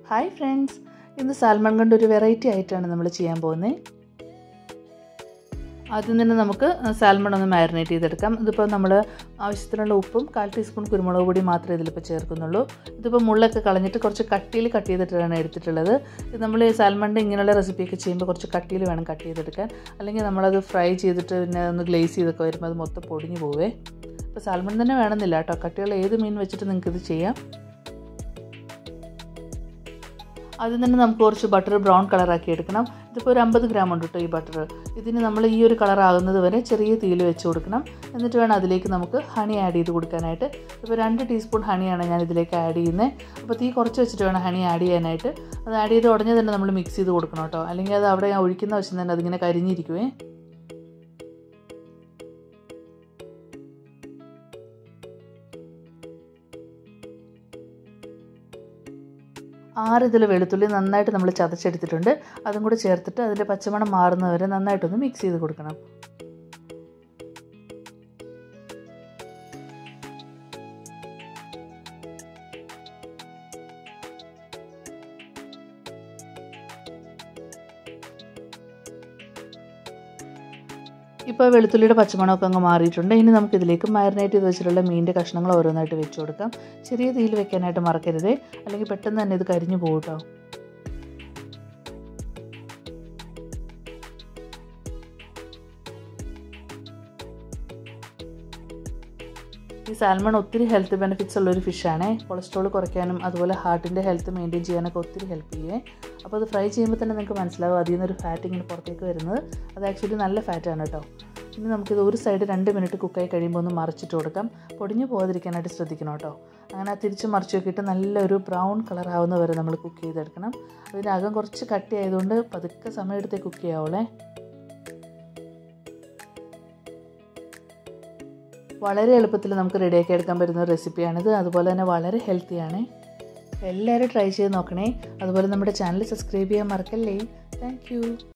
hi friends ഇന്ന് salmon കൊണ്ട് ഒരു വെറൈറ്റി ആയിട്ടാണ് നമ്മൾ ചെയ്യാൻ പോകുന്നത് ആദ്യം തന്നെ നമുക്ക് സാൽമൺ ഒന്ന് മാരിനേറ്റ് ചെയ്തെടുക്കാം ഇതിപ്പോൾ നമ്മൾ ആവശ്യത്തിനുള്ള ഉപ്പും കാൽ ടീസ്പൂൺ കുരുമുളക് പൊടി മാത്രമേ ഇതിലിപ്പോൾ ചേർക്കുന്നുള്ളൂ ഇതിപ്പോൾ മുള്ളൊക്കെ കളഞ്ഞിട്ട് കുറച്ച് കട്ടിയിൽ കട്ട് ചെയ്തിട്ടാണ് എടുത്തിട്ടുള്ളത് ഇത് നമ്മൾ സാൽമണിൻ്റെ ഇങ്ങനെയുള്ള റെസിപ്പിയൊക്കെ ചെയ്യുമ്പോൾ കുറച്ച് കട്ടിയിൽ വേണം കട്ട് ചെയ്തെടുക്കാൻ അല്ലെങ്കിൽ നമ്മളത് ഫ്രൈ ചെയ്തിട്ട് പിന്നെ ഒന്ന് ഗ്ലേസ് ചെയ്തൊക്കെ വരുമ്പോൾ അത് മൊത്തം പൊടിഞ്ഞു പോവേ ഇപ്പോൾ സാൽമൺ തന്നെ വേണമെന്നില്ല കേട്ടോ കട്ടിയുള്ള ഏത് മീൻ വെച്ചിട്ട് നിങ്ങൾക്ക് ഇത് ചെയ്യാം ആദ്യം തന്നെ നമുക്ക് കുറച്ച് ബട്ടർ ബ്രൗൺ കളറാക്കി എടുക്കണം ഇതിപ്പോൾ ഒരു അമ്പത് ഗ്രാം ഉണ്ട് കേട്ടോ ഈ ബട്ടർ ഇതിന് നമ്മൾ ഈ ഒരു കളർ ആകുന്നത് വരെ ചെറിയ തീയിൽ വെച്ച് കൊടുക്കണം എന്നിട്ട് വേണം അതിലേക്ക് നമുക്ക് ഹണി ആഡ് ചെയ്ത് കൊടുക്കാനായിട്ട് ഇപ്പോൾ രണ്ട് ടീസ്പൂൺ ഹണിയാണ് ഞാൻ ഇതിലേക്ക് ആഡ് ചെയ്യുന്നത് അപ്പോൾ തീ കുറച്ച് വെച്ചിട്ട് വേണം ഹണി ആഡ് ചെയ്യാനായിട്ട് അത് ആഡ് ചെയ്ത് ഉടനെ തന്നെ നമ്മൾ മിക്സ് ചെയ്ത് കൊടുക്കണം കേട്ടോ അല്ലെങ്കിൽ അത് അവിടെ ഒഴിക്കുന്ന വശം തന്നെ അതിങ്ങനെ കരിഞ്ഞിരിക്കുവേ ആറ് ഇതിൽ വെളുത്തുള്ളി നന്നായിട്ട് നമ്മൾ ചതച്ചെടുത്തിട്ടുണ്ട് അതും കൂടി ചേർത്തിട്ട് അതിൻ്റെ പച്ചമണം മാറുന്നവരെ നന്നായിട്ടൊന്ന് മിക്സ് ചെയ്ത് കൊടുക്കണം ഇപ്പോൾ വെളുത്തുള്ളിയുടെ പച്ചമണമൊക്കെ അങ്ങ് മാറിയിട്ടുണ്ട് ഇനി നമുക്ക് ഇതിലേക്ക് മാരിനേറ്റ് ചെയ്ത് വെച്ചിട്ടുള്ള മീനിൻ്റെ കഷ്ണങ്ങൾ ഓരോന്നായിട്ട് വെച്ച് കൊടുക്കാം ചെറിയ തീയിൽ വെക്കാനായിട്ട് മറക്കരുതേ അല്ലെങ്കിൽ പെട്ടെന്ന് തന്നെ ഇത് കരിഞ്ഞു പോകും കേട്ടോ ഈ സാൽമൺ ഒത്തിരി ഹെൽത്ത് ബെനിഫിറ്റ്സ് ഉള്ളൊരു ഫിഷാണ് കൊളസ്ട്രോൾ കുറയ്ക്കാനും അതുപോലെ ഹാർട്ടിൻ്റെ ഹെൽത്ത് മെയിൻറ്റെയിൻ ചെയ്യാനൊക്കെ ഒത്തിരി ഹെൽപ്പ് ചെയ്യുവേ അപ്പോൾ അത് ഫ്രൈ ചെയ്യുമ്പോൾ തന്നെ നിങ്ങൾക്ക് മനസ്സിലാവും അതിൽ നിന്നൊരു ഫാറ്റ് ഇങ്ങനെ പുറത്തേക്ക് വരുന്നത് അത് ആക്ച്വലി നല്ല ഫാറ്റാണ് കേട്ടോ ഇനി നമുക്കിത് ഒരു സൈഡ് രണ്ട് മിനിറ്റ് കുക്കായി കഴിയുമ്പോൾ ഒന്ന് മറിച്ചിട്ട് കൊടുക്കാം പൊടിഞ്ഞു പോകാതിരിക്കാനായിട്ട് ശ്രദ്ധിക്കണം കേട്ടോ അങ്ങനെ തിരിച്ച് മറിച്ച് നോക്കിയിട്ട് നല്ലൊരു ബ്രൗൺ കളർ ആവുന്ന വരെ നമ്മൾ കുക്ക് ചെയ്തെടുക്കണം അതിനകം കുറച്ച് കട്ടി ആയതുകൊണ്ട് പതുക്കെ സമയമെടുത്തേ കുക്ക് ചെയ്യാവുള്ളേ വളരെ എളുപ്പത്തിൽ നമുക്ക് റെഡിയാക്കി എടുക്കാൻ പറ്റുന്ന റെസിപ്പിയാണിത് അതുപോലെ തന്നെ വളരെ ഹെൽത്തിയാണ് എല്ലാവരും ട്രൈ ചെയ്ത് നോക്കണേ അതുപോലെ നമ്മുടെ ചാനൽ സബ്സ്ക്രൈബ് ചെയ്യാൻ മറക്കല്ലേ താങ്ക്